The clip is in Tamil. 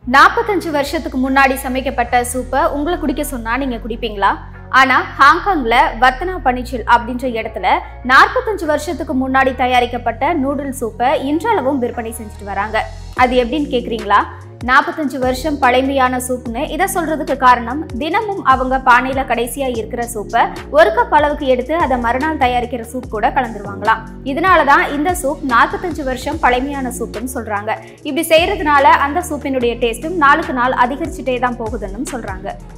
நாற்பத்தஞ்சு வருஷத்துக்கு முன்னாடி சமைக்கப்பட்ட சூப்பை உங்களை குடிக்க சொன்னா நீங்க குடிப்பீங்களா ஆனா ஹாங்காங்ல வர்த்தனா பனிச்சில் அப்படின்ற இடத்துல நாற்பத்தஞ்சு வருஷத்துக்கு முன்னாடி தயாரிக்கப்பட்ட நூடுல் சூப்பை இன்றளவும் விற்பனை செஞ்சுட்டு வராங்க அது எப்படின்னு கேக்குறீங்களா நாற்பத்தஞ்சு வருஷம் பழமையான சூப்னு இதை சொல்றதுக்கு காரணம் தினமும் அவங்க பானையில கடைசியா இருக்கிற சூப்பை ஒரு கப் அளவுக்கு எடுத்து அதை மறுநாள் தயாரிக்கிற சூப் கூட கலந்துருவாங்களாம் இதனாலதான் இந்த சூப் நாற்பத்தஞ்சு வருஷம் பழமையான சூப்புன்னு சொல்றாங்க இப்படி செய்யறதுனால அந்த சூப்பினுடைய டேஸ்ட்டும் நாளுக்கு நாள் அதிகரிச்சுட்டே தான் போகுதுன்னு சொல்றாங்க